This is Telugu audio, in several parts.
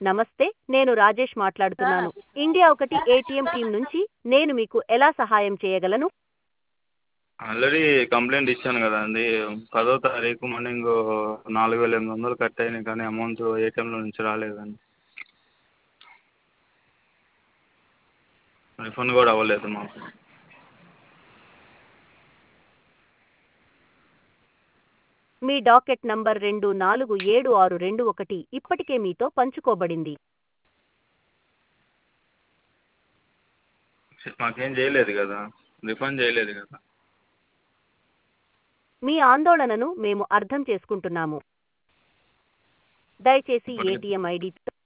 నమస్తే నేను రాజేష్ మాట్లాడుతున్నాను ఇండియా ఒకటి ఏటీఎం టీం నుంచి నేను మీకు ఎలా సహాయం చేయగలను ఆల్రెడీ కంప్లైంట్ ఇచ్చాను కదండి పదో తారీఖు మార్నింగ్ నాలుగు వేల ఎనిమిది వందలు కట్ అయినాయి కానీ అమౌంట్ ఏటీఎంలో నుంచి రాలేదండి రిఫండ్ కూడా అవ్వలేదు మాకు మీ డాకెట్ నంబర్ రెండు నాలుగు ఏడు ఆరు రెండు ఒకటి ఇప్పటికే మీతో పంచుకోబడింది మాకేం చేయలేదు కదా రిఫండ్ చేయలేదు కదా మీ ఆందోళనను మేము అర్థం చేసుకుంటున్నాము దయచేసి ఏటీఎం ఐడి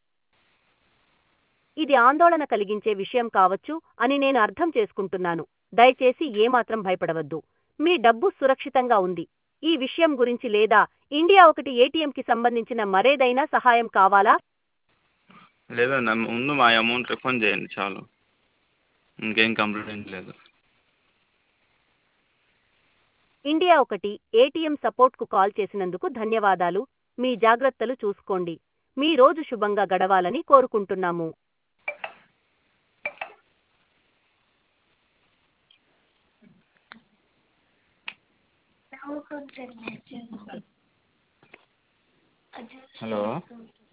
ఇది ఆందోళన కలిగించే విషయం కావచ్చు అని నేను అర్థం చేసుకుంటున్నాను దయచేసి ఏమాత్రం భయపడవద్దు మీ డబ్బు సురక్షితంగా ఉంది ఈ విషయం గురించి లేదా ఇండియా ఒకటి ఏటీఎంకి సంబంధించిన మరేదైనా సహాయం కావాలా లేదండి ముందు మా అమౌంట్ రిఫండ్ చేయండి చాలు ఇంకేం కంప్లైంట్ లేదు ఇండియా ఒకటి ఏటీఎం సపోర్ట్కు కాల్ చేసినందుకు ధన్యవాదాలు మీ జాగ్రత్తలు చూసుకోండి మీ రోజు శుభంగా గడవాలని కోరుకుంటున్నాము హలో